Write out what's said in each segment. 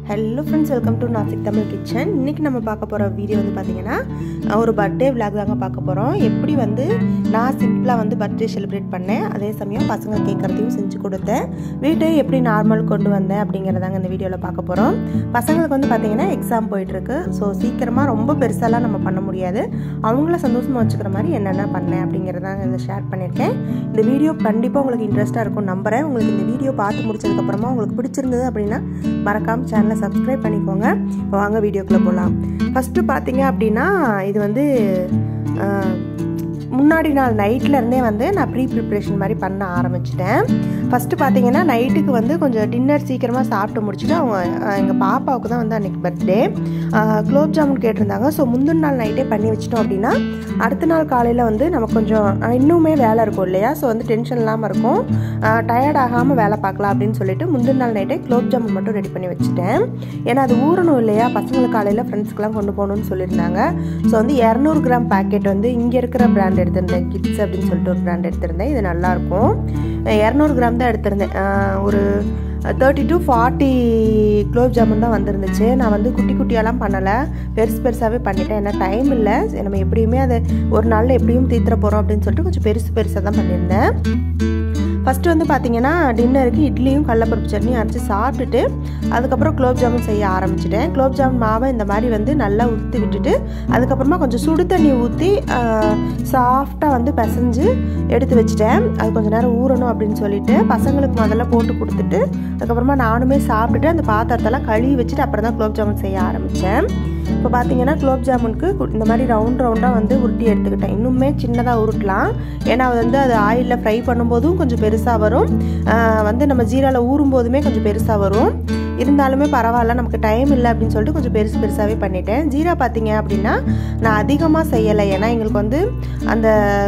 hello friends welcome to Nashik Tamil kitchen இன்றைக்கி நம்ம பார்க்க போகிற வீடியோ வந்து பார்த்திங்கன்னா ஒரு பர்த்டே விளாக் தாங்க பார்க்க போகிறோம் எப்படி வந்து நான் சிம்பிளாக வந்து பர்த்டே செலிப்ரேட் பண்ணேன் அதே சமயம் பசங்க கேட்குறதையும் செஞ்சு கொடுத்தேன் வீட்டையும் எப்படி நார்மல் கொண்டு வந்தேன் அப்படிங்கிறதாங்க இந்த வீடியோவில் பார்க்க போகிறோம் பசங்களுக்கு வந்து பார்த்திங்கன்னா எக்ஸாம் போயிட்டுருக்கு ஸோ சீக்கிரமாக ரொம்ப பெருசாலாம் நம்ம பண்ண முடியாது அவங்கள சந்தோஷமாக வச்சுக்கிற மாதிரி என்னென்ன பண்ணேன் அப்படிங்கிறதாங்க இதில் ஷேர் பண்ணியிருக்கேன் இந்த வீடியோ கண்டிப்பாக உங்களுக்கு இன்ட்ரெஸ்ட்டாக இருக்கும் நம்புகிறேன் உங்களுக்கு இந்த வீடியோ பார்த்து முடிச்சதுக்கப்புறமா உங்களுக்கு பிடிச்சிருந்தது அப்படின்னா மறக்காமல் சேனலை சப்ஸ்கிரைப் பண்ணிக்கோங்க இப்போ வாங்க வீடியோக்குள்ளே போகலாம் ஃபஸ்ட்டு பார்த்தீங்க அப்படின்னா இது வந்து முன்னாடி நாள் நைட்லேருந்தே வந்து நான் ப்ரீ ப்ரிப்ரேஷன் மாதிரி பண்ண ஆரம்பிச்சிட்டேன் ஃபஸ்ட்டு பார்த்தீங்கன்னா நைட்டுக்கு வந்து கொஞ்சம் டின்னர் சீக்கிரமாக சாப்பிட்டு முடிச்சுட்டு அவங்க எங்கள் பாப்பாவுக்கு தான் வந்து அன்றைக்கி பர்த்டே குலோப் ஜாமுன் கேட்டிருந்தாங்க ஸோ முந்தின நாள் நைட்டே பண்ணி வச்சிட்டோம் அப்படின்னா அடுத்த நாள் காலையில் வந்து நமக்கு கொஞ்சம் இன்னுமே வேலை இருக்கும் இல்லையா ஸோ வந்து டென்ஷன் இல்லாமல் இருக்கும் டயர்ட் ஆகாமல் வேலை பார்க்கலாம் அப்படின்னு சொல்லிட்டு முந்தின நாள் நைட்டே குலோப் ஜாமுன் மட்டும் ரெடி பண்ணி வச்சுட்டேன் ஏன்னா அது ஊறணும் இல்லையா பசங்களுக்கு காலையில் ஃப்ரெண்ட்ஸ்க்கெலாம் கொண்டு போகணும்னு சொல்லியிருந்தாங்க ஸோ வந்து இரநூறு கிராம் பேக்கெட் வந்து இங்கே இருக்கிற பிராண்ட் எடுத்திருந்தேன் கிட்ஸ் அப்படின்னு சொல்லிட்டு ஒரு பிராண்ட் எடுத்திருந்தேன் இது நல்லாயிருக்கும் இரநூறு கிராம் தான் எடுத்திருந்தேன் ஒரு thirty to forty gulab jamun தான் வந்துருந்துச்சு நான் வந்து குட்டி குட்டியெல்லாம் பண்ணலை பெருசு பெருசாகவே பண்ணிட்டேன் ஏன்னா டைம் இல்லை நம்ம எப்படியுமே அதை ஒரு நாளில் எப்படியும் தீத்துற போகிறோம் அப்படின்னு சொல்லிட்டு கொஞ்சம் பெருசு பெருசாக தான் பண்ணியிருந்தேன் ஃபஸ்ட்டு வந்து பார்த்தீங்கன்னா டின்னருக்கு இட்லியும் கடலப்பருப்பு சட்னியும் அரைச்சி சாப்பிட்டுட்டு அதுக்கப்புறம் குலோப் ஜாமுன் செய்ய ஆரம்பிச்சிட்டேன் குலோப் ஜாமுன் மாவை இந்த மாதிரி வந்து நல்லா ஊற்றி விட்டுட்டு அதுக்கப்புறமா கொஞ்சம் சுடு தண்ணி ஊற்றி சாஃப்டாக வந்து பிசைஞ்சு எடுத்து வச்சுட்டேன் அது கொஞ்சம் நேரம் ஊறணும் அப்படின்னு சொல்லிட்டு பசங்களுக்கு முதல்ல போட்டு கொடுத்துட்டு அதுக்கப்புறமா நானுமே சாப்பிட்டுட்டு அந்த பாத்திரத்தெல்லாம் கழுவி வச்சுட்டு அப்புறம் தான் குலோப் ஜாமுன் செய்ய ஆரம்பித்தேன் இப்போ பார்த்தீங்கன்னா குலோப் ஜாமுனுக்கு இந்த மாதிரி ரவுண்ட் ரவுண்டாக வந்து உருட்டி எடுத்துக்கிட்டேன் இன்னுமே சின்னதாக உருட்டலாம் ஏன்னா வந்து அது ஆயிலில் ஃப்ரை பண்ணும்போதும் கொஞ்சம் பெருசாக வரும் வந்து நம்ம ஜீராவில் ஊறும் போதுமே கொஞ்சம் பெருசாக வரும் இருந்தாலுமே பரவாயில்ல நமக்கு டைம் இல்லை அப்படின்னு சொல்லிட்டு கொஞ்சம் பெருசு பெருசாகவே பண்ணிட்டேன் ஜீரா பார்த்தீங்க அப்படின்னா நான் அதிகமாக செய்யலை ஏன்னா எங்களுக்கு வந்து அந்த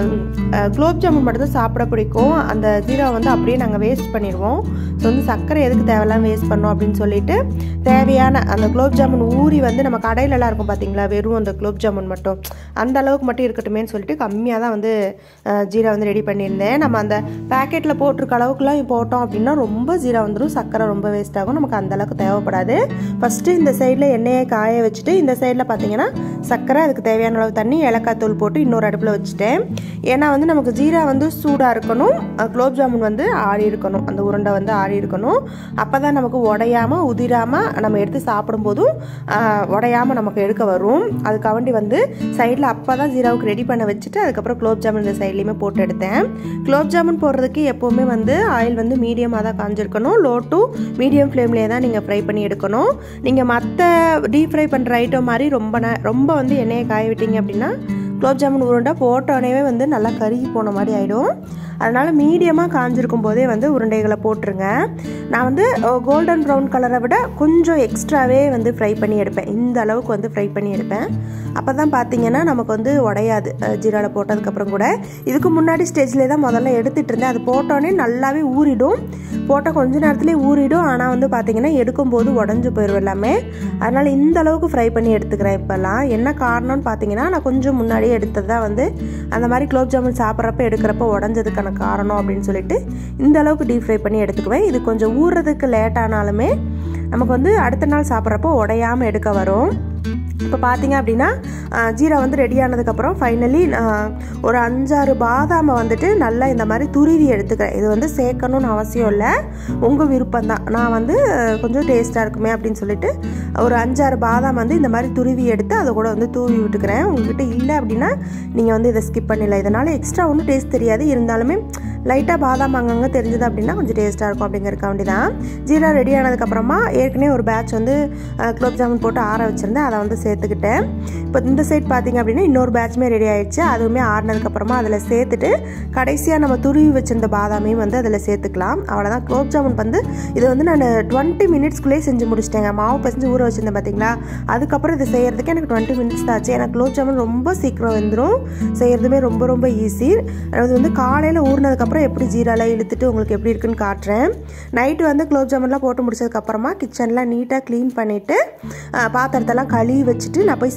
குலோப் ஜாமுன் மட்டும் தான் சாப்பிட பிடிக்கும் அந்த ஜீரா வந்து அப்படியே நாங்கள் வேஸ்ட் பண்ணிடுவோம் ஸோ வந்து சர்க்கரை எதுக்கு தேவையில்லாம் வேஸ்ட் பண்ணோம் அப்படின்னு சொல்லிட்டு தேவையான அந்த குலோப் ஜாமுன் ஊறி வந்து நம்ம கடையிலலாம் இருக்கும் பார்த்தீங்களா வெறும் அந்த குலோப் ஜாமுன் மட்டும் அந்த அளவுக்கு மட்டும் இருக்கட்டுமேன்னு சொல்லிட்டு கம்மியாக தான் வந்து ஜீரா வந்து ரெடி பண்ணியிருந்தேன் நம்ம அந்த பேக்கெட்டில் போட்டிருக்க அளவுக்குலாம் போட்டோம் அப்படின்னா ரொம்ப ஜீரா வந்துடும் சர்க்கரை ரொம்ப வேஸ்ட் ஆகும் நமக்கு அந்த அளவுக்கு தேவைப்படாது ஃபஸ்ட்டு இந்த சைடில் எண்ணெயை காய வச்சுட்டு இந்த சைடில் பார்த்தீங்கன்னா சர்க்கரை அதுக்கு தேவையான அளவு தண்ணி ஏலக்காய் தூள் போட்டு இன்னொரு அடுப்பில் வச்சுட்டேன் ஏன்னா வந்து நமக்கு ஜீரா வந்து சூடாக இருக்கணும் குலோப் ஜாமுன் வந்து ஆறி இருக்கணும் அந்த உருண்டை வந்து ஆறி இருக்கணும் அப்போ தான் நமக்கு உடையாமல் உதிராமல் நம்ம எடுத்து சாப்பிடும்போதும் உடையாமல் நமக்கு எடுக்க வரும் அதுக்காண்டி வந்து சைடில் அப்போ தான் ஜீராவுக்கு ரெடி பண்ண வச்சுட்டு அதுக்கப்புறம் குலோப் ஜாமுன் இந்த சைட்லேயுமே போட்டு எடுத்தேன் குலோப் ஜாமுன் போடுறதுக்கு எப்போவுமே வந்து ஆயில் வந்து மீடியமாக தான் காஞ்சிருக்கணும் லோ டு மீடியம் ஃப்ளேம்லேயே தான் நீங்கள் ஃப்ரை பண்ணி எடுக்கணும் நீங்கள் மற்ற டீப் ஃப்ரை பண்ணுற ஐட்டம் மாதிரி ரொம்ப ந ரொம்ப வந்து எண்ணெயை காய விட்டீங்க அப்படின்னா குலோப் ஜாமுன் உருண்டை போட்டோடனே வந்து நல்லா கருகி போன மாதிரி ஆகிடும் அதனால் மீடியமாக காஞ்சிருக்கும் போதே வந்து உருண்டைகளை போட்டுருங்க நான் வந்து கோல்டன் ப்ரௌன் கலரை விட கொஞ்சம் எக்ஸ்ட்ராவே வந்து ஃப்ரை பண்ணி எடுப்பேன் இந்த அளவுக்கு வந்து ஃப்ரை பண்ணி எடுப்பேன் அப்போ தான் பார்த்தீங்கன்னா நமக்கு வந்து உடையாது ஜீராவில் போட்டதுக்கப்புறம் கூட இதுக்கு முன்னாடி ஸ்டேஜ்லேயே தான் முதல்ல எடுத்துகிட்டு இருந்தேன் அது போட்டோடனே நல்லாவே ஊறிடும் போட்டால் கொஞ்ச நேரத்துலேயே ஊறிடும் ஆனால் வந்து பார்த்தீங்கன்னா எடுக்கும்போது உடஞ்சி போயிடும் எல்லாமே அதனால் இந்த அளவுக்கு ஃப்ரை பண்ணி எடுத்துக்கிறேன் இப்போல்லாம் என்ன காரணம்னு பார்த்தீங்கன்னா நான் கொஞ்சம் முன்னாடியே எடுத்தது தான் வந்து அந்த மாதிரி குலோப் ஜாமுன் சாப்பிட்றப்ப எடுக்கிறப்ப உடஞ்சதுக்கான காரணம் அப்படின்னு சொல்லிட்டு இந்த அளவுக்கு டீப் ஃப்ரை பண்ணி எடுத்துக்குவேன் இது கொஞ்சம் ஊறுறதுக்கு லேட் ஆனாலுமே நமக்கு வந்து அடுத்த நாள் சாப்பிட்றப்போ உடையாமல் எடுக்க வரும் இப்போ பார்த்தீங்க அப்படின்னா ஜீரா வந்து ரெடி ஆனதுக்கப்புறம் ஃபைனலி ஒரு அஞ்சாறு பாதாமை வந்துட்டு நல்லா இந்த மாதிரி துருவி எடுத்துக்கிறேன் இது வந்து சேர்க்கணும்னு அவசியம் இல்லை உங்கள் விருப்பம் தான் நான் வந்து கொஞ்சம் டேஸ்ட்டாக இருக்குமே அப்படின்னு சொல்லிட்டு ஒரு அஞ்சாறு பாதாம் வந்து இந்த மாதிரி துருவி எடுத்து அதை கூட வந்து தூவி விட்டுக்கிறேன் உங்ககிட்ட இல்லை அப்படின்னா நீங்கள் வந்து இதை ஸ்கிப் பண்ணிடலாம் இதனால் எக்ஸ்ட்ரா ஒன்றும் டேஸ்ட் தெரியாது இருந்தாலுமே லைட்டாக பாதாம் அங்கங்கே தெரிஞ்சது அப்படின்னா கொஞ்சம் டேஸ்ட்டாக இருக்கும் அப்படிங்கிறக்காண்டி தான் ஜீரா ரெடி ஆனதுக்கப்புறமா ஏற்கனவே ஒரு பேட்ச் வந்து குலோப் ஜாமுன் போட்டு ஆற வச்சுருந்தேன் அதை வந்து சேர்த்துக்கிட்டேன் இப்போ இந்த சைட் பார்த்திங்க அப்படின்னா இன்னொரு பேட்ச்மே ரெடி ஆயிடுச்சு அதுவுமே ஆறினதுக்கப்புறமா அதில் சேர்த்துட்டு கடைசியாக நம்ம துருவி வச்சிருந்த பாதாமையும் வந்து அதில் சேர்த்துக்கலாம் அவ்வளோதான் குலோப் ஜாமுன் வந்து இது வந்து நான் டுவெண்ட்டி மினிட்ஸ்க்குள்ளேயே செஞ்சு முடிச்சிட்டேங்க மாவு பசஞ்சு ஊற வச்சுருந்தேன் பார்த்தீங்களா அதுக்கப்புறம் இது செய்கிறதுக்கு எனக்கு டுவெண்ட்டி மினிட்ஸ் தான் ஆச்சு ஏன்னா குலோப் ஜாமுன் ரொம்ப சீக்கிரம் வந்துடும் செய்கிறதுமே ரொம்ப ரொம்ப ஈஸி அது வந்து காலையில் ஊறினதுக்கப்புறம் அதுக்கப்புறம் எப்படி ஜீராலாம் இழுத்துட்டு உங்களுக்கு எப்படி இருக்குன்னு காட்டுறேன் நைட்டு வந்து குலோப் ஜாமுன்லாம் போட்டு முடிச்சதுக்கப்புறமா கிச்சன்லாம் நீட்டாக க்ளீன் பண்ணிவிட்டு பாத்திரத்தெல்லாம் கழுவி வச்சுட்டு நான் போய் சீக்கிரமாகவே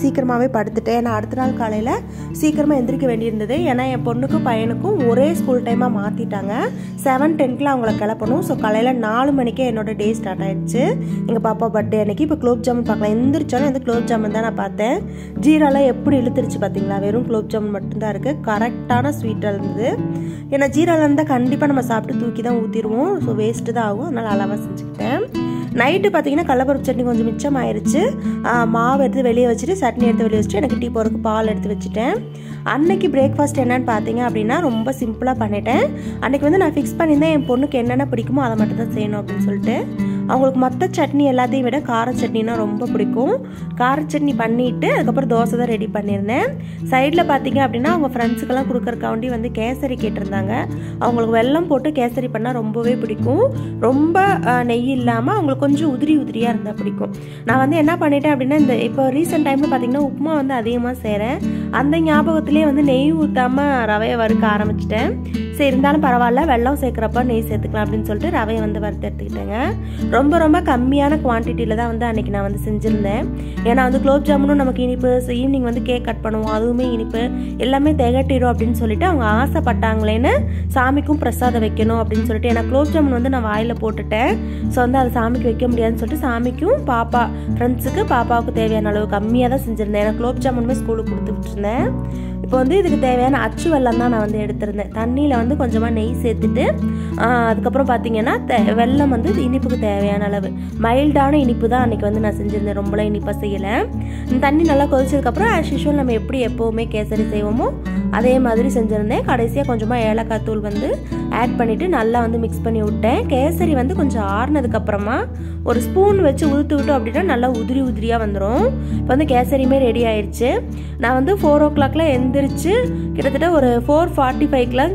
சீக்கிரமாகவே படுத்துட்டேன் ஏன்னா அடுத்த நாள் காலையில் சீக்கிரமாக எந்திரிக்க வேண்டியிருந்தது ஏன்னா என் பொண்ணுக்கும் பையனுக்கும் ஒரே ஸ்கூல் டைமாக மாற்றிட்டாங்க செவன் டென்க்கில் அவங்கள கிளப்பணும் ஸோ காலையில் நாலு மணிக்கே என்னோட டே ஸ்டார்ட் ஆயிடுச்சு எங்கள் பாப்பா பர்த்டே அன்னைக்கு இப்போ குலோப் ஜாமுன் பார்க்கலாம் எந்திரிச்சோன்னே வந்து குலோப் ஜாமுன் தான் நான் பார்த்தேன் ஜீராலாம் எப்படி இழுத்துருச்சு பார்த்தீங்களா வெறும் குலோப் ஜாமுன் மட்டும்தான் இருக்குது கரெக்டான ஸ்வீட்டாக இருந்தது ஏன்னா ஜீராலாம் இருந்தால் கண்டிப்பாக நம்ம சாப்பிட்டு தூக்கி தான் ஊற்றிடுவோம் ஸோ வேஸ்ட்டு தான் ஆகும் அதனால் அளவாக செஞ்சுக்கிட்டேன் நைட்டு பார்த்தீங்கன்னா கடலப்பருப்பு சட்னி கொஞ்சம் மிச்சம் ஆயிடுச்சு மாவு எடுத்து வெளியே வச்சுட்டு சட்னி எடுத்து வெளியே வச்சுட்டு எனக்கு டீ போகிறதுக்கு பால் எடுத்து வச்சுட்டேன் அன்னைக்கு பிரேக்ஃபாஸ்ட் என்னன்னு பார்த்தீங்க அப்படின்னா ரொம்ப சிம்பிளாக பண்ணிட்டேன் அன்னைக்கு வந்து நான் ஃபிக்ஸ் பண்ணியிருந்தேன் என் பொண்ணுக்கு என்னென்ன பிடிக்குமோ அதை மட்டும் தான் செய்யணும் அப்படின்னு சொல்லிட்டு அவங்களுக்கு மற்ற சட்னி எல்லாத்தையும் விட கார சட்னினா ரொம்ப பிடிக்கும் கார சட்னி பண்ணிவிட்டு அதுக்கப்புறம் தோசை தான் ரெடி பண்ணியிருந்தேன் சைடில் பார்த்தீங்க அப்படின்னா அவங்க ஃப்ரெண்ட்ஸுக்கெல்லாம் கொடுக்குறக்காண்டி வந்து கேசரி கேட்டிருந்தாங்க அவங்களுக்கு வெல்லம் போட்டு கேசரி பண்ணால் ரொம்பவே பிடிக்கும் ரொம்ப நெய் இல்லாமல் அவங்களுக்கு கொஞ்சம் உதிரி உதிரியாக இருந்தால் பிடிக்கும் நான் வந்து என்ன பண்ணிட்டேன் அப்படின்னா இந்த இப்போ ரீசெண்ட் டைமில் பார்த்தீங்கன்னா உப்புமா வந்து அதிகமாக செய்கிறேன் அந்த ஞாபகத்திலே வந்து நெய் ஊற்றாமல் ரவையை வறுக்க ஆரம்பிச்சிட்டேன் சரி இருந்தாலும் பரவாயில்ல வெள்ளம் சேர்க்குறப்ப நெய் சேர்த்துக்கலாம் அப்படின்னு சொல்லிட்டு ரவையை வந்து வறுத்து எடுத்துக்கிட்டேங்க ரொம்ப ரொம்ப கம்மியான குவான்டிட்டியில் தான் வந்து அன்றைக்கி நான் வந்து செஞ்சுருந்தேன் ஏன்னா வந்து குலோப் ஜாமுனும் நமக்கு இனிப்பு ஈவினிங் வந்து கேக் கட் பண்ணுவோம் அதுவுமே இனிப்பு எல்லாமே திகட்டிடும் அப்படின்னு சொல்லிட்டு அவங்க ஆசைப்பட்டாங்களேன்னு சாமிக்கும் பிரசாதம் வைக்கணும் அப்படின்னு சொல்லிட்டு ஏன்னா குலோப் ஜாமுன் வந்து நான் வாயில் போட்டுட்டேன் ஸோ வந்து அதை சாமிக்கு வைக்க முடியாதுன்னு சொல்லிட்டு சாமிக்கும் பாப்பா ஃப்ரெண்ட்ஸுக்கு பாப்பாவுக்கு தேவையான அளவு கம்மியாக தான் செஞ்சுருந்தேன் ஏன்னா குலோப் ஜாமுனுமே ஸ்கூலுக்கு கொடுத்து விட்டுருந்தேன் இப்போ வந்து இதுக்கு தேவையான அச்சு வெல்லம் தான் நான் வந்து எடுத்திருந்தேன் தண்ணியில் வந்து கொஞ்சமாக நெய் சேர்த்துட்டு அதுக்கப்புறம் பார்த்தீங்கன்னா வெல்லம் வந்து இனிப்புக்கு தேவையான அளவு மைல்டான இனிப்பு தான் அன்றைக்கி வந்து நான் செஞ்சுருந்தேன் ரொம்பலாம் இனிப்பாக செய்யலை தண்ணி நல்லா கொதிச்சதுக்கப்புறம் ஆஸ் யூஷுவல் நம்ம எப்படி எப்போவுமே கேசரி செய்வோமோ அதே மாதிரி செஞ்சுருந்தேன் கடைசியாக கொஞ்சமாக ஏலக்காய் தூள் வந்து ஆட் பண்ணிவிட்டு நல்லா வந்து மிக்ஸ் பண்ணி விட்டேன் கேசரி வந்து கொஞ்சம் ஆறுனதுக்கப்புறமா ஒரு ஸ்பூன் வச்சு உதுத்து விட்டோம் அப்படின்னா நல்லா உதிரி உதிரியாக வந்துடும் இப்போ வந்து கேசரியுமே ரெடி ஆயிடுச்சு நான் வந்து ஃபோர் ஓ கிளாக்ல எந்திரிச்சு கிட்டத்தட்ட ஒரு ஃபோர் ஃபார்ட்டி ஃபைவ்க்குலாம்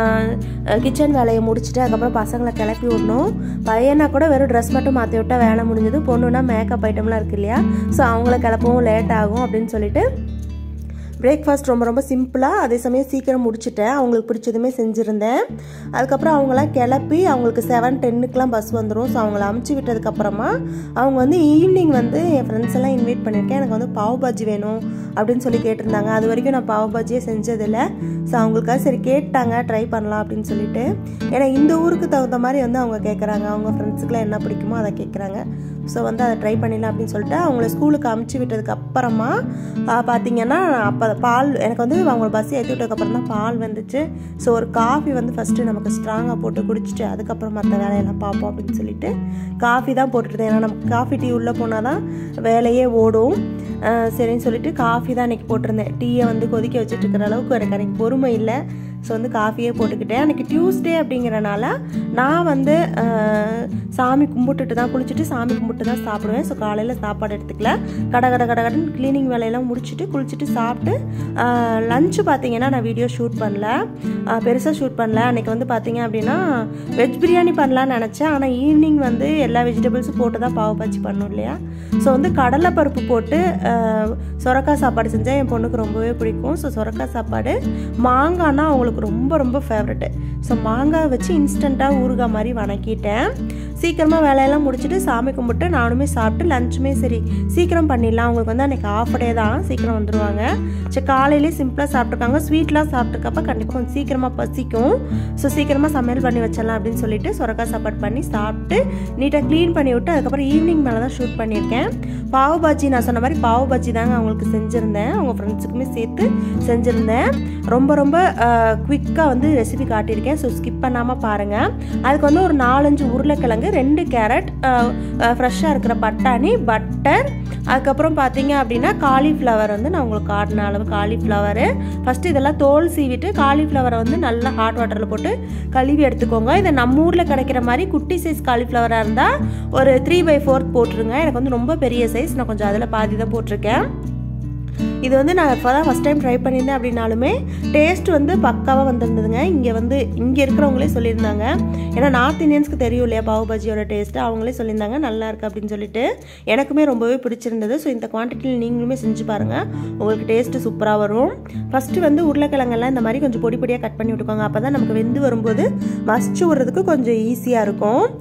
கிச்சன் வேலையை முடிச்சுட்டு அதுக்கப்புறம் பசங்களை கிளப்பி விடணும் பையனா கூட வெறும் ட்ரெஸ் மட்டும் மாற்றி விட்டால் வேலை முடிஞ்சது பொண்ணுன்னா மேக்கப் ஐட்டம்லாம் இருக்கு இல்லையா ஸோ அவங்கள கிளப்பவும் லேட் ஆகும் அப்படின்னு சொல்லிட்டு பிரேக்ஃபாஸ்ட் ரொம்ப ரொம்ப சிம்பிளாக அதே சமயம் சீக்கிரம் முடிச்சுட்டேன் அவங்களுக்கு பிடிச்சதுமே செஞ்சுருந்தேன் அதுக்கப்புறம் அவங்களாம் கிளப்பி அவங்களுக்கு செவன் டென்னுக்குலாம் பஸ் வந்துடும் ஸோ அவங்கள அமுச்சு விட்டதுக்கப்புறமா அவங்க வந்து ஈவினிங் வந்து என் ஃப்ரெண்ட்ஸ் எல்லாம் இன்வைட் பண்ணியிருக்கேன் எனக்கு வந்து பாவ் பாஜி வேணும் அப்படின்னு சொல்லி கேட்டிருந்தாங்க அது வரைக்கும் நான் பாவ் பாஜியே செஞ்சதில்லை ஸோ அவங்களுக்காக சரி கேட்டாங்க ட்ரை பண்ணலாம் அப்படின்னு சொல்லிட்டு ஏன்னா இந்த ஊருக்கு தகுந்த மாதிரி வந்து அவங்க கேட்குறாங்க அவங்க ஃப்ரெண்ட்ஸுக்குலாம் என்ன பிடிக்குமோ அதை கேட்குறாங்க ஸோ வந்து அதை ட்ரை பண்ணிடலாம் அப்படின்னு சொல்லிட்டு அவங்கள ஸ்கூலுக்கு அமுச்சு விட்டதுக்கு அப்புறமா பார்த்தீங்கன்னா அப்போ பால் எனக்கு வந்து அவங்க பஸ் ஏற்றி விட்டதுக்கப்புறம் தான் பால் வந்துச்சு ஸோ ஒரு காஃபி வந்து ஃபஸ்ட்டு நமக்கு ஸ்ட்ராங்காக போட்டு குடிச்சிட்டு அதுக்கப்புறம் மற்ற வேலையெல்லாம் பார்ப்போம் அப்படின்னு சொல்லிட்டு காஃபி தான் போட்டுருந்தேன் ஏன்னா நமக்கு காஃபி டீ உள்ளே போனால் தான் வேலையே ஓடும் சரின்னு சொல்லிட்டு காஃபி தான் அன்றைக்கி போட்டிருந்தேன் டீயை வந்து கொதிக்க வச்சுட்டு இருக்கிற அளவுக்கு எனக்கு எனக்கு பொறுமை இல்லை ஸோ வந்து காஃபியே போட்டுக்கிட்டேன் அன்றைக்கி டியூஸ்டே அப்படிங்கிறனால நான் வந்து சாமி கும்பிட்டுட்டு தான் குளிச்சுட்டு சாமி கும்பிட்டு தான் சாப்பிடுவேன் ஸோ காலையில் சாப்பாடு எடுத்துக்கல கட கட கட கடன் க்ளீனிங் வேலையெல்லாம் முடிச்சுட்டு குளிச்சுட்டு சாப்பிட்டு லஞ்சு பார்த்தீங்கன்னா நான் வீடியோ ஷூட் பண்ணல பெருசாக ஷூட் பண்ணல அன்றைக்கி வந்து பார்த்தீங்க அப்படின்னா வெஜ் பிரியாணி பண்ணலான்னு நினச்சேன் ஆனால் ஈவினிங் வந்து எல்லா வெஜிடபிள்ஸும் போட்டு தான் பாவு பச்சி பண்ணும் இல்லையா ஸோ வந்து கடலைப்பருப்பு போட்டு சொரக்காய் சாப்பாடு செஞ்சால் என் பொண்ணுக்கு ரொம்பவே பிடிக்கும் ஸோ சொரக்காய் சாப்பாடு மாங்காய்னா அவங்களுக்கு ரொம்ப ரொம்ப ஃபேவரெட்டு ஸோ மாங்காய் வச்சு இன்ஸ்டண்ட்டாக ஊறுகாய் மாதிரி வணக்கிட்டேன் சீக்கிரமாக வேலையெல்லாம் முடிச்சுட்டு சாமி கும்பிட்டு நானுமே சாப்பிட்டு லஞ்சுமே சரி சீக்கிரம் பண்ணிடலாம் அவங்களுக்கு வந்து அன்றைக்கி ஆஃப் டே தான் சீக்கிரம் வந்துடுவாங்க சரி காலையிலே சிம்பிளாக சாப்பிட்ருக்காங்க ஸ்வீட்லாம் சாப்பிட்ருக்கப்ப கண்டிப்பாக கொஞ்சம் சீக்கிரமாக பசிக்கும் ஸோ சீக்கிரமாக சமையல் பண்ணி வச்சிடலாம் அப்படின்னு சொல்லிட்டு சொரக்காய் சாப்பாடு பண்ணி சாப்பிட்டு நீட்டாக க்ளீன் பண்ணி விட்டு அதுக்கப்புறம் ஈவினிங் மேலே தான் ஷூட் பண்ணியிருக்கேன் பாவு பாஜி நான் சொன்ன மாதிரி பாவு பாஜி தாங்க அவங்களுக்கு செஞ்சுருந்தேன் அவங்க ஃப்ரெண்ட்ஸுக்குமே சேர்த்து செஞ்சுருந்தேன் ரொம்ப ரொம்ப குவிக்காக வந்து ரெசிபி காட்டியிருக்கேன் ஸோ ஸ்கிப் பண்ணாமல் பாருங்கள் அதுக்கு வந்து ஒரு நாலஞ்சு உருளைக்கிழங்கு ரெண்டு கேரட் ஃப்ரெஷ்ஷாக இருக்கிற பட்டாணி பட்டர் அதுக்கப்புறம் பார்த்தீங்க அப்படின்னா காலிஃப்ளவர் வந்து நான் உங்களுக்கு காட்டின அளவு காலிஃப்ளவரு ஃபஸ்ட்டு இதெல்லாம் தோல் சீவிட்டு காலிஃப்ளவரை வந்து நல்லா ஹாட் வாட்டரில் போட்டு கழுவி எடுத்துக்கோங்க இதை நம்ம ஊரில் கிடைக்கிற மாதிரி குட்டி சைஸ் காலிஃப்ளவராக இருந்தால் ஒரு த்ரீ பை ஃபோர்த் போட்டுருங்க எனக்கு வந்து ரொம்ப பெரிய சைஸ் நான் கொஞ்சம் அதில் பாதி தான் போட்டிருக்கேன் இது வந்து நான் இப்போ தான் ஃபஸ்ட் டைம் ட்ரை பண்ணியிருந்தேன் அப்படின்னாலுமே டேஸ்ட் வந்து பக்காவாக வந்திருந்ததுங்க இங்கே வந்து இங்கே இருக்கிறவங்களே சொல்லியிருந்தாங்க ஏன்னா நார்த் இந்தியன்ஸ்க்கு தெரியும் இல்லையா பாவு பஜ்ஜியோட டேஸ்ட்டு அவங்களே சொல்லியிருந்தாங்க நல்லா இருக்குது அப்படின்னு சொல்லிட்டு எனக்குமே ரொம்பவே பிடிச்சிருந்தது ஸோ இந்த குவான்டிட்டியில் நீங்களுமே செஞ்சு பாருங்கள் உங்களுக்கு டேஸ்ட்டு சூப்பராக வரும் ஃபஸ்ட்டு வந்து உருளைக்கிழங்கெல்லாம் இந்த மாதிரி கொஞ்சம் பொடி பொடியாக கட் பண்ணி விட்டுக்கோங்க அப்போ தான் நமக்கு வெந்து வரும்போது மசிச்சு விடுறதுக்கு கொஞ்சம் ஈஸியாக இருக்கும்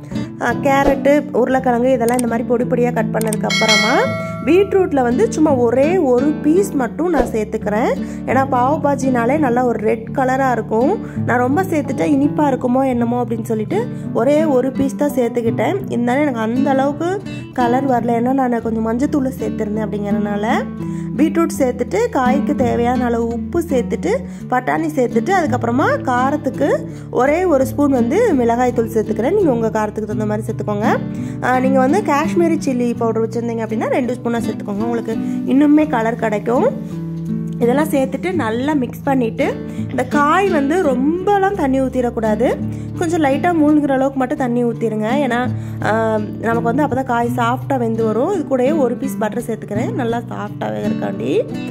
கேரட்டு உருளைக்கிழங்கு இதெல்லாம் இந்த மாதிரி பொடி பொடியாக கட் பண்ணதுக்கு அப்புறமா பீட்ரூட்டில் வந்து சும்மா ஒரே ஒரு பீஸ் மட்டும் நான் சேர்த்துக்கிறேன் ஏன்னா பாவ் பாஜினாலே நல்லா ஒரு ரெட் கலராக இருக்கும் நான் ரொம்ப சேர்த்துட்டா இனிப்பாக இருக்குமோ என்னமோ அப்படின்னு சொல்லிட்டு ஒரே ஒரு பீஸ் தான் சேர்த்துக்கிட்டேன் இருந்தாலும் எனக்கு அந்த அளவுக்கு கலர் வரல ஏன்னா நான் கொஞ்சம் மஞ்சத்தூள் சேர்த்துருந்தேன் அப்படிங்கிறனால பீட்ரூட் சேர்த்துட்டு காய்க்கு தேவையான அளவு உப்பு சேர்த்துட்டு பட்டாணி சேர்த்துட்டு அதுக்கப்புறமா காரத்துக்கு ஒரே ஒரு ஸ்பூன் வந்து மிளகாய் தூள் சேர்த்துக்கிறேன் நீங்கள் உங்கள் காரத்துக்கு தகுந்த மாதிரி சேர்த்துக்கோங்க நீங்கள் வந்து காஷ்மீரி சில்லி பவுடர் வச்சுருந்தீங்க அப்படின்னா ரெண்டு ஸ்பூனாக சேர்த்துக்கோங்க உங்களுக்கு இன்னுமே கலர் கிடைக்கும் இதெல்லாம் சேர்த்துட்டு நல்லா மிக்ஸ் பண்ணிவிட்டு இந்த காய் வந்து ரொம்பலாம் தண்ணி ஊற்றிடக்கூடாது கொஞ்சம் லைட்டாக மூழ்கிற அளவுக்கு மட்டும் தண்ணி ஊற்றிடுங்க ஏன்னா நமக்கு வந்து அப்போ தான் காய் சாஃப்டாக வெந்து வரும் இது கூடயே ஒரு பீஸ் பட்டர் சேர்த்துக்கிறேன் நல்லா சாஃப்டாக இருக்காண்டி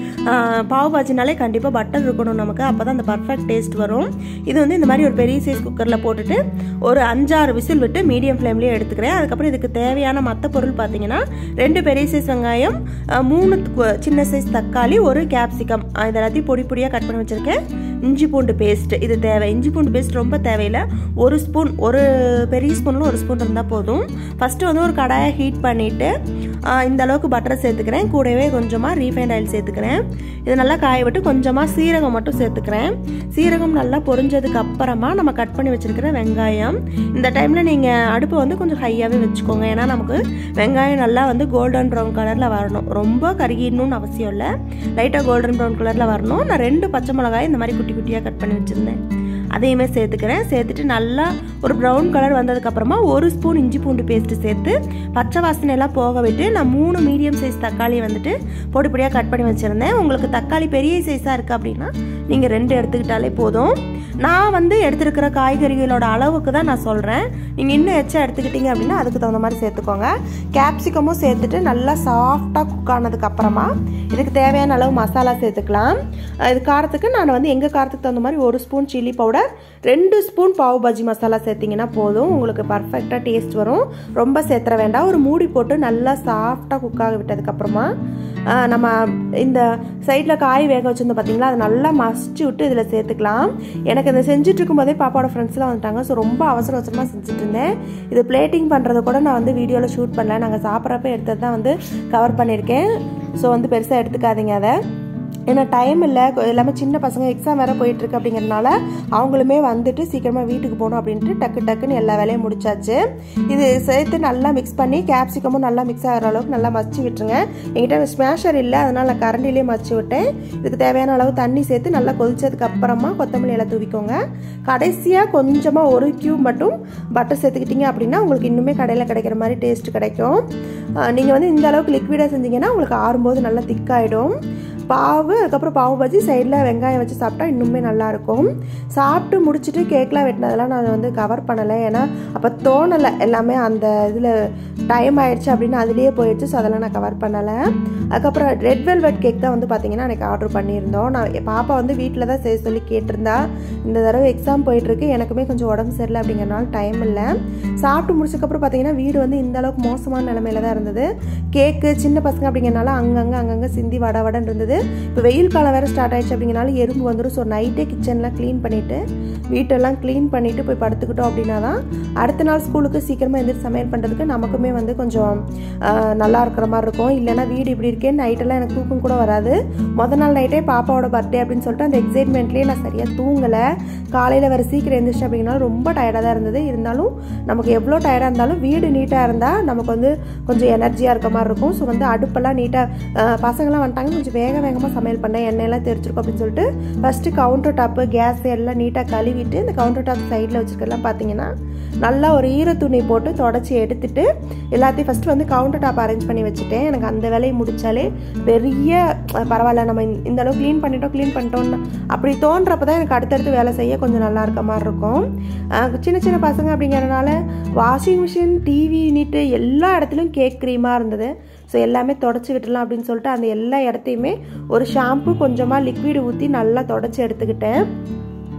பாவு பாஜினாலே கண்டிப்பாக பட்டர் இருக்கணும் நமக்கு அப்போ தான் அந்த பர்ஃபெக்ட் டேஸ்ட் வரும் இது வந்து இந்த மாதிரி ஒரு பெரிய சைஸ் குக்கரில் போட்டுட்டு ஒரு அஞ்சாறு விசில் விட்டு மீடியம் ஃப்ளேம்லேயே எடுத்துக்கிறேன் அதுக்கப்புறம் இதுக்கு தேவையான மற்ற பொருள் பார்த்தீங்கன்னா ரெண்டு பெரிய சைஸ் வெங்காயம் மூணு சின்ன சைஸ் தக்காளி ஒரு கேப்சிகம் இது எல்லாத்தையும் பொடி பொடியாக கட் பண்ணி வச்சுருக்கேன் இஞ்சி பூண்டு பேஸ்ட் இது தேவை இஞ்சி பூண்டு பேஸ்ட் ரொம்ப தேவையில்லை ஒரு ஸ்பூன் ஒரு பெரிய ஸ்பூனில் ஒரு ஸ்பூன் இருந்தால் போதும் ஃபஸ்ட்டு வந்து ஒரு கடாயை ஹீட் பண்ணிவிட்டு இந்த அளவுக்கு பட்டரை சேர்த்துக்கிறேன் கூடவே கொஞ்சமாக ரீஃபைண்ட் ஆயில் சேர்த்துக்கிறேன் இது நல்லா காய விட்டு கொஞ்சமாக சீரகம் மட்டும் சேர்த்துக்கிறேன் சீரகம் நல்லா பொரிஞ்சதுக்கு அப்புறமா நம்ம கட் பண்ணி வச்சுருக்கிற வெங்காயம் இந்த டைமில் நீங்கள் அடுப்பை வந்து கொஞ்சம் ஹையாகவே வச்சுக்கோங்க ஏன்னா நமக்கு வெங்காயம் நல்லா வந்து கோல்டன் ப்ரௌன் கலரில் வரணும் ரொம்ப கருகிடணும்னு அவசியம் இல்லை லைட்டாக கோல்டன் ப்ரௌன் கலரில் வரணும் நான் ரெண்டு பச்சை மிளகாய் இந்த மாதிரி குட்டி குட்டியாக கட் பண்ணி வச்சுருந்தேன் அதையுமே சேர்த்துக்கிறேன் சேர்த்துட்டு நல்லா ஒரு ப்ரௌன் கலர் வந்ததுக்கப்புறமா ஒரு ஸ்பூன் இஞ்சி பூண்டு பேஸ்ட்டு சேர்த்து பச்சை வாசனை எல்லாம் போக விட்டு நான் மூணு மீடியம் சைஸ் தக்காளி வந்துட்டு பொடி பொடியாக கட் பண்ணி வச்சுருந்தேன் உங்களுக்கு தக்காளி பெரிய சைஸாக இருக்குது அப்படின்னா நீங்கள் ரெண்டு எடுத்துக்கிட்டாலே போதும் நான் வந்து எடுத்துருக்கிற காய்கறிகளோட அளவுக்கு தான் நான் சொல்கிறேன் நீங்கள் இன்னும் எச்சா எடுத்துக்கிட்டீங்க அப்படின்னா அதுக்கு தகுந்த மாதிரி சேர்த்துக்கோங்க கேப்சிகமும் சேர்த்துட்டு நல்லா சாஃப்டாக குக் ஆனதுக்கு அப்புறமா இதுக்கு தேவையான அளவு மசாலா சேர்த்துக்கலாம் இது காரத்துக்கு நான் வந்து எங்கள் காரத்துக்கு தகுந்த மாதிரி ஒரு ஸ்பூன் சில்லி பவுடர் ரெண்டு ஸ்பூன் பாவு பஜ்ஜி மசாலா சேர்த்திங்கன்னா போதும் உங்களுக்கு பர்ஃபெக்டாக டேஸ்ட் வரும் ரொம்ப சேர்த்துற வேண்டாம் ஒரு மூடி போட்டு நல்லா சாஃப்டாக குக் ஆக விட்டதுக்கப்புறமா நம்ம இந்த சைடில் காய் வேக வச்சுருந்தோம் பார்த்தீங்களா அதை நல்லா மசிச்சு விட்டு இதில் சேர்த்துக்கலாம் எனக்கு இந்த செஞ்சுட்டு இருக்கும்போதே பாப்பாவோட ஃப்ரெண்ட்ஸ்லாம் வந்துட்டாங்க ஸோ ரொம்ப அவசர அவசரமாக செஞ்சுட்டு இருந்தேன் இது பிளேட்டிங் பண்ணுறத கூட நான் வந்து வீடியோவில் ஷூட் பண்ணல நாங்கள் சாப்பிட்றப்ப எடுத்தது தான் வந்து கவர் பண்ணியிருக்கேன் ஸோ வந்து பெருசாக எடுத்துக்காதீங்க அதை ஏன்னா டைம் இல்லை எல்லாமே சின்ன பசங்க எக்ஸாம் வேறு போயிட்டுருக்கு அப்படிங்கிறதுனால அவங்களுமே வந்துட்டு சீக்கிரமாக வீட்டுக்கு போகணும் அப்படின்ட்டு டக்கு டக்குன்னு எல்லா வேலையும் முடிச்சாச்சு இது சேர்த்து நல்லா மிக்ஸ் பண்ணி கேப்சிகமும் நல்லா மிக்ஸ் ஆகிற அளவுக்கு நல்லா மச்சு விட்டுருங்க என்கிட்ட ஸ்மேஷர் இல்லை அதனால் நான் கரண்டிலே மச்சு விட்டேன் இதுக்கு தேவையான அளவு தண்ணி சேர்த்து நல்லா கொதிச்சதுக்கு அப்புறமா கொத்தமல்லி எல்லாம் தூவிக்கோங்க கடைசியாக கொஞ்சமாக ஒரு கியூப் மட்டும் பட்டர் சேர்த்துக்கிட்டீங்க அப்படின்னா உங்களுக்கு இன்னுமே கடையில் கிடைக்கிற மாதிரி டேஸ்ட் கிடைக்கும் நீங்கள் வந்து இந்த அளவுக்கு லிக்விடாக செஞ்சீங்கன்னா உங்களுக்கு ஆறும்போது நல்லா திக்காயிடும் பாவு அதுக்கப்புறம் பாவு பஜ்ஜி சைடில் வெங்காயம் வச்சு சாப்பிட்டா இன்னுமே நல்லாயிருக்கும் சாப்பிட்டு முடிச்சுட்டு கேக்லாம் வெட்டினதெல்லாம் நான் வந்து கவர் பண்ணலை ஏன்னா அப்போ தோணலை எல்லாமே அந்த இதில் டைம் ஆயிடுச்சு அப்படின்னு அதுலேயே போயிடுச்சு ஸோ அதெல்லாம் நான் கவர் பண்ணலை அதுக்கப்புறம் ரெட் வெல்வெட் கேக் தான் வந்து பார்த்தீங்கன்னா எனக்கு ஆர்டர் பண்ணியிருந்தோம் நான் என் பாப்பா வந்து வீட்டில் தான் செய்ய சொல்லி கேட்டிருந்தா இந்த தடவை எக்ஸாம் போயிட்டுருக்கு எனக்குமே கொஞ்சம் உடம்பு சரியில்லை அப்படிங்கிறனால டைம் இல்லை சாப்பிட்டு முடிச்சதுக்கப்புறம் பார்த்தீங்கன்னா வீடு வந்து இந்த அளவுக்கு மோசமான நிலமையில தான் இருந்தது கேக்கு சின்ன பசங்க அப்படிங்கிறனால அங்கங்கே அங்கங்கே சிந்தி வட வடன்னு இருந்தது இப்போ வெயில் காலம் வேறு ஸ்டார்ட் ஆயிடுச்சு அப்படிங்கிறனால எறும்பு வந்துடும் ஸோ நைட்டே கிச்சன்லாம் க்ளீன் பண்ணிவிட்டு வீட்டெல்லாம் க்ளீன் பண்ணிவிட்டு போய் படுத்துக்கிட்டோம் அப்படின்னா தான் அடுத்த நாள் ஸ்கூலுக்கு சீக்கிரமாக எந்திரிச்சு சமையல் பண்ணுறதுக்கு நமக்குமே வந்து கொஞ்சம் நல்லா இருக்கிற மாதிரி இருக்கும் இல்லைனா வீடு இப்படி இருக்கே நைட்டெல்லாம் எனக்கு தூக்கம் கூட வராது மொதல் நாள் நைட்டே பாப்பாவோட பர்த்டே அப்படின்னு சொல்லிட்டு அந்த எக்ஸைட்மெண்ட்லேயே நான் சரியாக தூங்கலை காலையில் வேறு சீக்கிரம் எழுந்திரிச்சு அப்படின்னா ரொம்ப டயர்டாக தான் இருந்தது இருந்தாலும் நமக்கு எவ்வளோ டயர்டாக இருந்தாலும் வீடு நீட்டாக இருந்தால் நமக்கு வந்து கொஞ்சம் எனர்ஜியாக இருக்க மாதிரி இருக்கும் ஸோ வந்து அடுப்பெல்லாம் நீட்டாக பசங்களாம் வந்துட்டாங்க கொஞ்சம் வேக வேகமாக சமையல் பண்ணேன் எண்ணெயெல்லாம் தெரிச்சிருக்கும் அப்படின்னு சொல்லிட்டு ஃபஸ்ட்டு கவுண்டர் டாப்பு கேஸ் எல்லாம் நீட்டாக கழுவிட்டு இந்த கவுண்டர் டாப் சைடில் வச்சுருக்கலாம் பார்த்தீங்கன்னா நல்லா ஒரு ஈர துணி போட்டு தொடச்சி எடுத்துட்டு எல்லாத்தையும் ஃபஸ்ட்டு வந்து கவுண்டர் டாப் அரேஞ்ச் பண்ணி வச்சுட்டேன் எனக்கு அந்த வேலையை முடித்தாலே பெரிய பரவாயில்ல நம்ம இந்த அளவு க்ளீன் பண்ணிட்டோம் க்ளீன் பண்ணிட்டோம்னு அப்படி தோன்றப்ப தான் எனக்கு அடுத்தடுத்து வேலை செய்ய கொஞ்சம் நல்லா இருக்க மாதிரி இருக்கும் சின்ன சின்ன பசங்க அப்படிங்கிறனால வாஷிங் மிஷின் டிவி நீட்டு எல்லா இடத்துலையும் கேக் க்ரீமாக இருந்தது ஸோ எல்லாமே தொடச்சி விட்டுலாம் அப்படின்னு சொல்லிட்டு அந்த எல்லா இடத்தையுமே ஒரு ஷாம்பு கொஞ்சமாக லிக்விட் ஊற்றி நல்லா தொடச்சி எடுத்துக்கிட்டேன்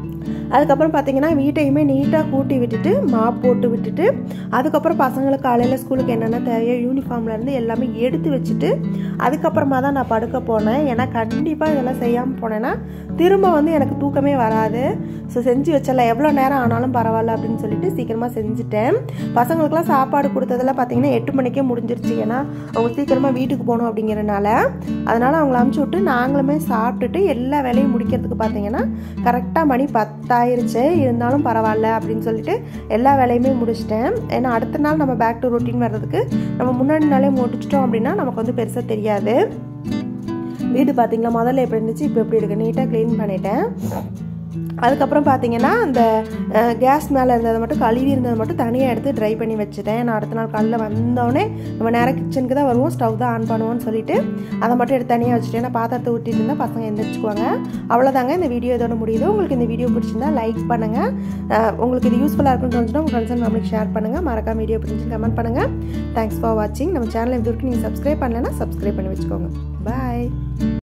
அதுக்கப்புறம் பார்த்தீங்கன்னா வீட்டையுமே நீட்டாக கூட்டி விட்டுட்டு மாப் போட்டு விட்டுட்டு அதுக்கப்புறம் பசங்களுக்கு காலையில் ஸ்கூலுக்கு என்னென்ன தேவையோ யூனிஃபார்ம்லேருந்து எல்லாமே எடுத்து வச்சுட்டு அதுக்கப்புறமா தான் நான் படுக்க போனேன் ஏன்னா கண்டிப்பாக இதெல்லாம் செய்யாமல் போனேன்னா திரும்ப வந்து எனக்கு தூக்கமே வராது ஸோ செஞ்சு வச்சல எவ்வளோ நேரம் ஆனாலும் பரவாயில்ல அப்படின்னு சொல்லிட்டு சீக்கிரமாக செஞ்சுட்டேன் பசங்களுக்குலாம் சாப்பாடு கொடுத்ததெல்லாம் பார்த்தீங்கன்னா எட்டு மணிக்கே முடிஞ்சிருச்சு ஏன்னா அவங்க சீக்கிரமாக வீட்டுக்கு போகணும் அப்படிங்கிறனால அதனால் அவங்கள அமுச்சு விட்டு நாங்களுமே சாப்பிட்டுட்டு எல்லா வேலையும் முடிக்கிறதுக்கு பார்த்தீங்கன்னா கரெக்டாக மணி பத்தாயிருச்சு இருந்தாலும் பரவாயில்ல அப்படின்னு சொல்லிட்டு எல்லா வேலையுமே முடிச்சிட்டேன் ஏன்னா அடுத்த நாள் நம்ம பேக் டு ரொட்டீன் வர்றதுக்கு நம்ம முன்னாடி நாளே முடிச்சிட்டோம் அப்படின்னா நமக்கு வந்து பெருசாக தெரியாது வீடு பார்த்தீங்களா முதல்ல எப்படி இருந்துச்சு இப்போ எப்படி இருக்குது நீட்டாக க்ளீன் பண்ணிட்டேன் அதுக்கப்புறம் பார்த்தீங்கன்னா அந்த கேஸ் மேலே இருந்ததை மட்டும் கழுவி இருந்ததை மட்டும் தனியாக எடுத்து ட்ரை பண்ணி வச்சுட்டேன் நான் அடுத்த நாள் காலையில் வந்தோடனே நம்ம நேராக கிச்சனுக்கு தான் வருவோம் ஸ்டவ் தான் ஆன் பண்ணுவோம்னு சொல்லிட்டு அதை மட்டும் எடுத்து தனியாக வச்சுட்டேன் நான் பாத்திரத்தை ஊற்றிட்டு இருந்தால் பசங்க எந்திரிச்சுக்குவாங்க அவ்வளோதாங்க இந்த வீடியோ இதோட முடியுது உங்களுக்கு இந்த வீடியோ பிடிச்சிருந்தா லைக் பண்ணுங்கள் உங்களுக்கு இது யூஸ்ஃபுல்லாக இருக்குன்னு தோணுச்சுன்னா உங்கள் ஃப்ரெண்ட்ஸ் அண்ட் ஃபேமிலிக்கு ஷேர் பண்ணுங்கள் மறக்காம வீடியோ பிடிச்சி கமெண்ட் பண்ணுங்கள் தேங்க்ஸ் ஃபார் வாட்சிங் நம்ம சேனல் இது வரைக்கும் நீங்கள் சப்ஸ்கிரைப் பண்ணலைன்னா சப்ஸ்கிரைப் பண்ணி வச்சுக்கோங்க பாய்